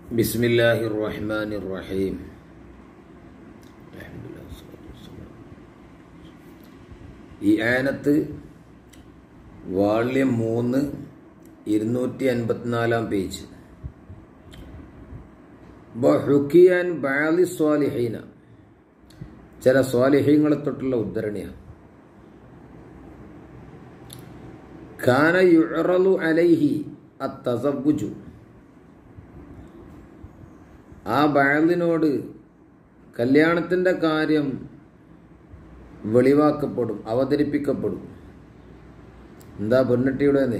بسم الله الرحمن الرحيم الحمد لله والصلاة والسلام. ഈ ആനത്ത് വാള്യം മൂന്ന് ഇരുന്നൂറ്റി അൻപത്തിനാലാം പേജ് ബഹുക്കിയാൻ ബാലി സ്വാലിഹീന ചില സ്വാലിഹീങ്ങളെ തൊട്ടുള്ള ഉദ്ധരണിയാണ് കാന യുറലു അലൈഹി അത്തസബുജു ആ ബാലിനോട് കല്യാണത്തിൻ്റെ കാര്യം വെളിവാക്കപ്പെടും അവതരിപ്പിക്കപ്പെടും എന്താ പെണ്ണിട്ടിയുടെ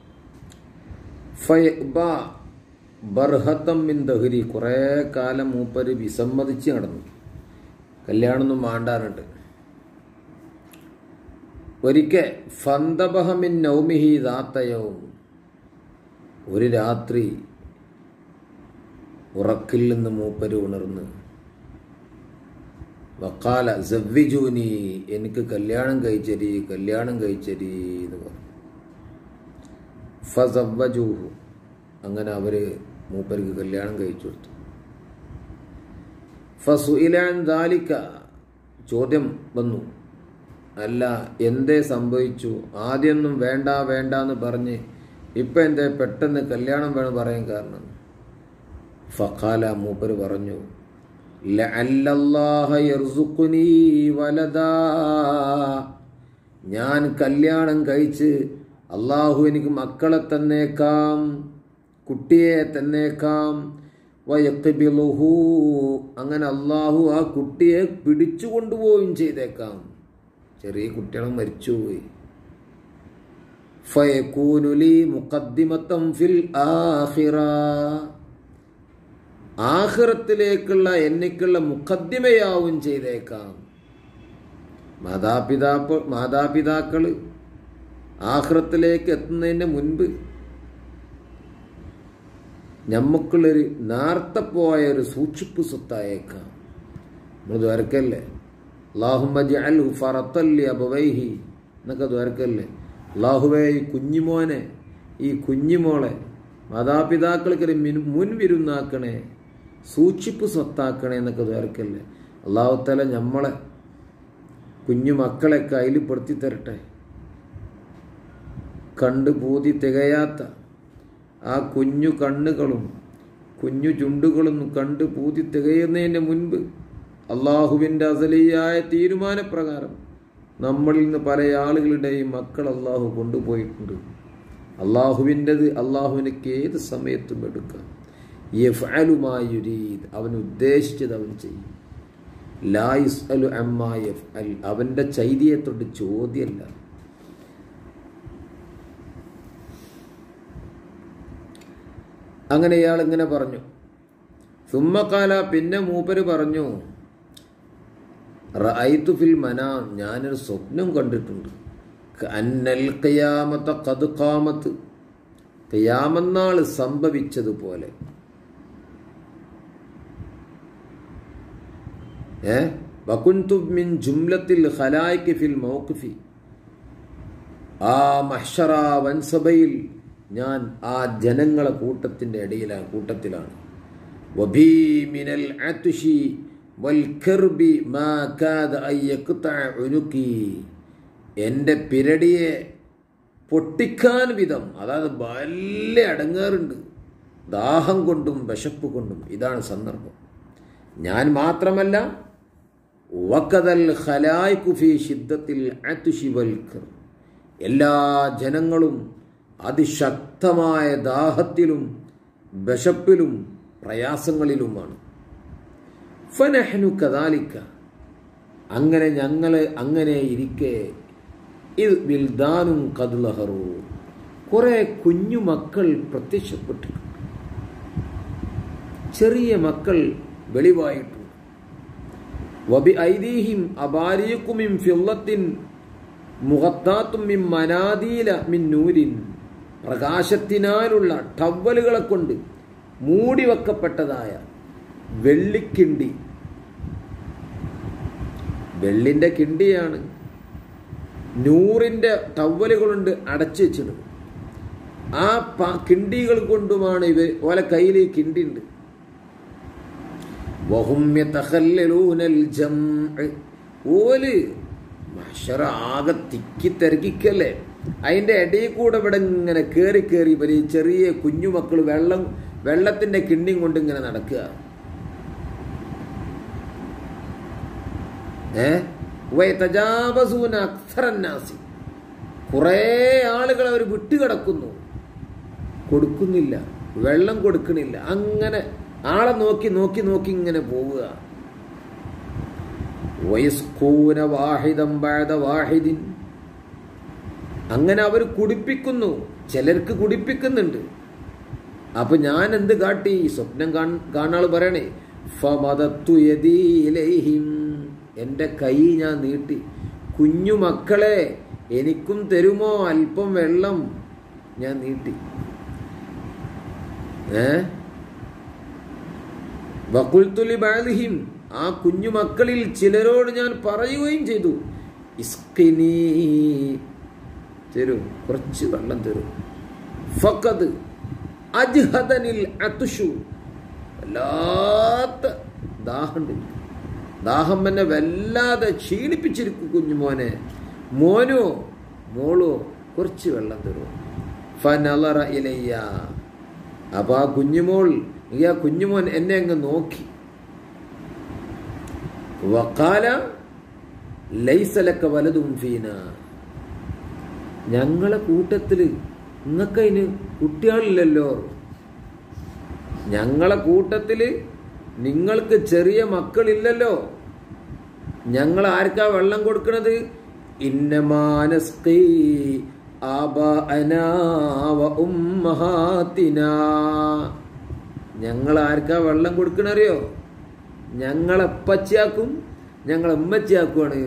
ബർഹത്തം മിൻ ദഹരി കുറേ കാലം മൂപ്പര് വിസമ്മതിച്ച് നടന്നു കല്യാണമൊന്നും വേണ്ടാനുണ്ട് ഒരിക്കൽ ഫന്തബഹമിൻ നൗമിഹി ദാത്തയവും ഒരു രാത്രി ഉറക്കിൽ നിന്ന് മൂപ്പര് ഉണർന്ന് വക്കാല സവ്വിജൂനി എനിക്ക് കല്യാണം കഴിച്ചരി കല്യാണം കഴിച്ചരി എന്ന് പറഞ്ഞു ഫസവ്വജൂഹു അങ്ങനെ അവര് മൂപ്പർക്ക് കല്യാണം കഴിച്ചു കൊടുത്തു ഫസുഇലാൻ ദാലിക്ക ചോദ്യം വന്നു അല്ല എന്തേ സംഭവിച്ചു ആദ്യമൊന്നും വേണ്ട വേണ്ട എന്ന് പറഞ്ഞ് ഇപ്പം എന്തേ പെട്ടെന്ന് കല്യാണം വേണം പറയാൻ കാരണം ഫഖാല മൂപ്പര് പറഞ്ഞു ലഅല്ലല്ലാഹ യർസുഖുനീ വലദാ ഞാൻ കല്യാണം കഴിച്ച് അള്ളാഹു എനിക്ക് മക്കളെ തന്നേക്കാം കുട്ടിയെ തന്നേക്കാം വയക്കിബിലുഹു അങ്ങനെ അള്ളാഹു ആ കുട്ടിയെ പിടിച്ചു കൊണ്ടുപോവുകയും ചെയ്തേക്കാം ചെറിയ കുട്ടികളും മരിച്ചുപോയി ഫയക്കൂനുലി മുഖദ്ദിമത്തം ഫിൽ ആഖിറ ആഹ്റത്തിലേക്കുള്ള എനിക്കുള്ള മുഖദ്ദിമയാവും ചെയ്തേക്കാം മാതാപിതാപ്പ് മാതാപിതാക്കൾ ആഹ്റത്തിലേക്ക് എത്തുന്നതിന് മുൻപ് ഞമ്മക്കുള്ളൊരു നാർത്തപ്പോയ ഒരു സൂക്ഷിപ്പ് സ്വത്തായേക്കാം നമ്മൾ ദ്വാരക്കല്ലേ അള്ളാഹുമജ് ഫറത്തല്ലി അബവൈഹി എന്നൊക്കെ ദ്വാരക്കല്ലേ അള്ളാഹുവേ ഈ കുഞ്ഞിമോനെ ഈ കുഞ്ഞിമോളെ മാതാപിതാക്കൾക്ക് മുൻവിരുന്നാക്കണേ സൂക്ഷിപ്പ് സ്വത്താക്കണേ എന്നൊക്കെ ദ്വാരക്കല്ലേ അള്ളാഹുത്തല നമ്മളെ കുഞ്ഞു മക്കളെ കയ്യിൽപ്പെടുത്തി തരട്ടെ കണ്ട് പൂതി തികയാത്ത ആ കുഞ്ഞു കണ്ണുകളും കുഞ്ഞു ചുണ്ടുകളും കണ്ട് പൂതി തികയുന്നതിന് മുൻപ് അള്ളാഹുവിൻ്റെ അസലിയായ തീരുമാനപ്രകാരം നമ്മളിൽ നിന്ന് പല ആളുകളുടെയും മക്കൾ അള്ളാഹു കൊണ്ടുപോയിട്ടുണ്ട് അള്ളാഹുവിൻ്റെത് അള്ളാഹുവിനക്ക് ഏത് സമയത്തും എടുക്കാം യഫ്അലുമായുരീദ് അവൻ ഉദ്ദേശിച്ചത് അവൻ ചെയ്യും ലായിസ് അലു അമ്മാ യഫ് അൽ അവൻ്റെ ചൈതിയത്തോട് ചോദ്യമല്ല അങ്ങനെ ഇയാൾ ഇങ്ങനെ പറഞ്ഞു സുമ്മക്കാല പിന്നെ മൂപ്പര് പറഞ്ഞു റഅയ്തു ഫിൽ മനാം ഞാനൊരു സ്വപ്നം കണ്ടിട്ടുണ്ട് അന്നൽ കയാമത്ത കത് കാമത്ത് കയാമന്നാൾ സംഭവിച്ചതുപോലെ ഏ വകുന്തു മിൻ ജുംലത്തിൽ ഖലായിക്ക് ഫിൽ മൗഖിഫി ആ മഹ്ഷറ വൻസഭയിൽ ഞാൻ ആ ജനങ്ങളെ കൂട്ടത്തിൻ്റെ ഇടയിലാണ് കൂട്ടത്തിലാണ് വബീ മിനൽ അത്തുഷി വൽ കർബി മാ കാദ അയ്യഖ്തഅ ഉനുക്കി എൻ്റെ പിരടിയെ പൊട്ടിക്കാൻ വിധം അതായത് വലിയ അടങ്ങാറുണ്ട് ദാഹം കൊണ്ടും വിശപ്പ് കൊണ്ടും ഇതാണ് സന്ദർഭം ഞാൻ മാത്രമല്ല വക്കതൽ ഖലായ്ക്കുഫി ഷിദ്ദത്തിൽ അത്തുഷിവൽക്കർ എല്ലാ ജനങ്ങളും അതിശക്തമായ ദാഹത്തിലും വിശപ്പിലും പ്രയാസങ്ങളിലുമാണ് ഫനഹ്നു കദാലിക്ക അങ്ങനെ ഞങ്ങൾ അങ്ങനെ ഇരിക്കെ ഇത് വിൽദാനും കതുലഹറു കുറെ കുഞ്ഞു മക്കൾ പ്രത്യക്ഷപ്പെട്ടിട്ടുണ്ട് ചെറിയ മക്കൾ വെളിവായിട്ടുണ്ട് വബി ഐദീഹിം അബാരിയക്കുമിൻ ഫിള്ളത്തിൻ മുഖത്താത്തും മിൻ മനാദീല മിൻ നൂരിൻ പ്രകാശത്തിനാലുള്ള ടവലുകളെ കൊണ്ട് മൂടി വെക്കപ്പെട്ടതായ വെള്ളിക്കിണ്ടി വെള്ളിന്റെ കിണ്ടിയാണ് നൂറിന്റെ ടവലുകളുണ്ട് അടച്ചു വെച്ചിട്ടുണ്ട് ആ പ കിണ്ടികൾ കൊണ്ടുമാണ് ഇവർ ഓലെ കയ്യിൽ ഈ കിണ്ടി ഉണ്ട് വഹും യതഖല്ലലൂനൽ ജംഅ ഓല് മഹ്ശറ ആകെ തിക്കി തിരക്കിക്കല്ലേ അതിന്റെ ഇടയിൽ കൂടെ ഇവിടെ ഇങ്ങനെ കേറി കേറി വലിയ ചെറിയ കുഞ്ഞുമക്കൾ വെള്ളം വെള്ളത്തിന്റെ കിണ്ണിയും കൊണ്ട് ഇങ്ങനെ നടക്കുക ഏ വയതജാവസൂന അക്സറന്നാസി കുറേ ആളുകൾ അവർ വിട്ടുകിടക്കുന്നു കൊടുക്കുന്നില്ല വെള്ളം കൊടുക്കണില്ല അങ്ങനെ ആളെ നോക്കി നോക്കി നോക്കി ഇങ്ങനെ പോവുക വയസ്കൂന വാഹിദം ബഅദ വാഹിദിൻ അങ്ങനെ അവർ കുടിപ്പിക്കുന്നു ചിലർക്ക് കുടിപ്പിക്കുന്നുണ്ട് അപ്പൊ ഞാൻ എന്ത് കാട്ടി സ്വപ്നം കാണാൾ പറയണേ ഫമദത്തു യദീ ഇലൈഹിം എൻ്റെ കൈ ഞാൻ നീട്ടി കുഞ്ഞു മക്കളെ എനിക്കും തരുമോ അല്പം വെള്ളം ഞാൻ നീട്ടി ഏ വക്കുൽത്തുലി ബാലിഹിം ആ കുഞ്ഞു മക്കളിൽ ചിലരോട് ഞാൻ പറയുകയും ചെയ്തു ഇസ്കിനി തരൂ കുറച്ച് വെള്ളം തരൂ ഫക്കത് അജ്ഹദനിൽ അതുഷു വല്ലാത്ത ദാഹമുണ്ട് ദാഹം എന്നെ വല്ലാതെ ക്ഷീണിപ്പിച്ചിരിക്കും കുഞ്ഞുമോനെ മോനോ മോളോ കുറച്ച് വെള്ളം തരൂ ഫനലറ ഇലയ്യ അപ്പൊ ആ കുഞ്ഞുമോൾ ഈ ആ കുഞ്ഞുമോൻ എന്നെ അങ്ങ് നോക്കി വക്കാല ലൈസലക്ക വലതും ഫീന ഞങ്ങളെ കൂട്ടത്തില് നിങ്ങൾക്കതിന് കുട്ടികളില്ലല്ലോ ഞങ്ങളെ കൂട്ടത്തില് നിങ്ങൾക്ക് ചെറിയ മക്കളില്ലല്ലോ ഞങ്ങൾ ആർക്കാ വെള്ളം കൊടുക്കണത് ഇന്നമാനസ്കി ഞങ്ങൾ ആർക്കാ വെള്ളം കൊടുക്കണറിയോ ഞങ്ങളെ അപ്പച്ചയാക്കും ഞങ്ങളെ ഉമ്മച്ചയാക്കുവാണ്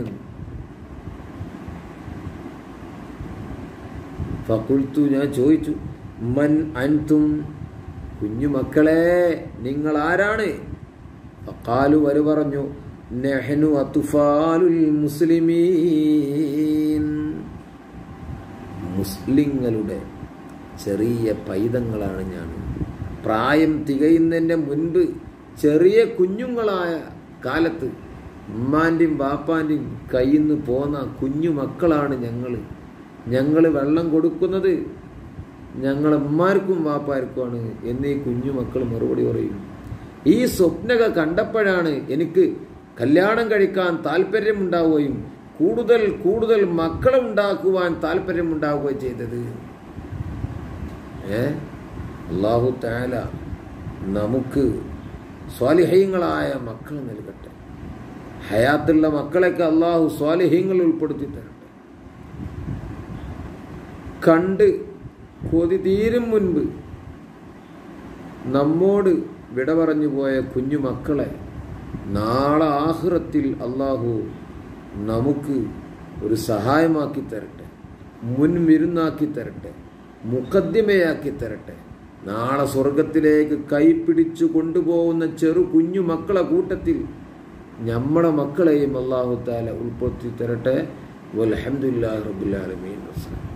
ഫക്കുൽത്തു ഞാൻ ചോദിച്ചു മൻ അൻതും കുഞ്ഞു മക്കളെ നിങ്ങൾ ആരാണ് ഫക്കാലു വരു പറഞ്ഞു നെഹ്നു അത്തുഫാലുൽ മുസ്ലിമീൻ മുസ്ലിങ്ങളുടെ ചെറിയ പൈതങ്ങളാണ് ഞാൻ പ്രായം തികയുന്നതിൻ്റെ മുൻപ് ചെറിയ കുഞ്ഞുങ്ങളായ കാലത്ത് ഉമ്മാൻ്റെയും ബാപ്പാൻ്റെയും കയ്യിൽ നിന്ന് പോന്ന കുഞ്ഞു മക്കളാണ് ഞങ്ങൾ ഞങ്ങൾ വെള്ളം കൊടുക്കുന്നത് ഞങ്ങൾ ഉമ്മാർക്കും വാപ്പാർക്കുമാണ് എന്നീ കുഞ്ഞു മക്കൾ മറുപടി പറയും ഈ സ്വപ്നക കണ്ടപ്പോഴാണ് എനിക്ക് കല്യാണം കഴിക്കാൻ താല്പര്യമുണ്ടാവുകയും കൂടുതൽ കൂടുതൽ മക്കളെ ഉണ്ടാക്കുവാൻ താല്പര്യമുണ്ടാവുകയും ചെയ്തത് ഏ അള്ളാഹു താല നമുക്ക് സ്വാലിഹ്യങ്ങളായ മക്കൾ നൽകട്ടെ ഹയാത്തുള്ള മക്കളെയൊക്കെ അള്ളാഹു സ്വാലിഹ്യങ്ങൾ ഉൾപ്പെടുത്തി തരട്ടെ കണ്ട് കൊതി തീരും മുൻപ് നമ്മോട് വിട പറഞ്ഞു പോയ കുഞ്ഞു മക്കളെ നാളെ ആഹ്റത്തിൽ അള്ളാഹു നമുക്ക് ഒരു സഹായമാക്കി തരട്ടെ മുൻവിരുന്നാക്കി തരട്ടെ മുഖദ്യമയാക്കി തരട്ടെ നാളെ സ്വർഗത്തിലേക്ക് കൈപിടിച്ചു കൊണ്ടുപോകുന്ന ചെറു കുഞ്ഞു മക്കളെ കൂട്ടത്തിൽ നമ്മളെ മക്കളെയും അള്ളാഹു താല ഉൾപ്പെടുത്തി തരട്ടെ വലഹമുല്ലാ റബുല്ലാലമീൻ വസ്ലാം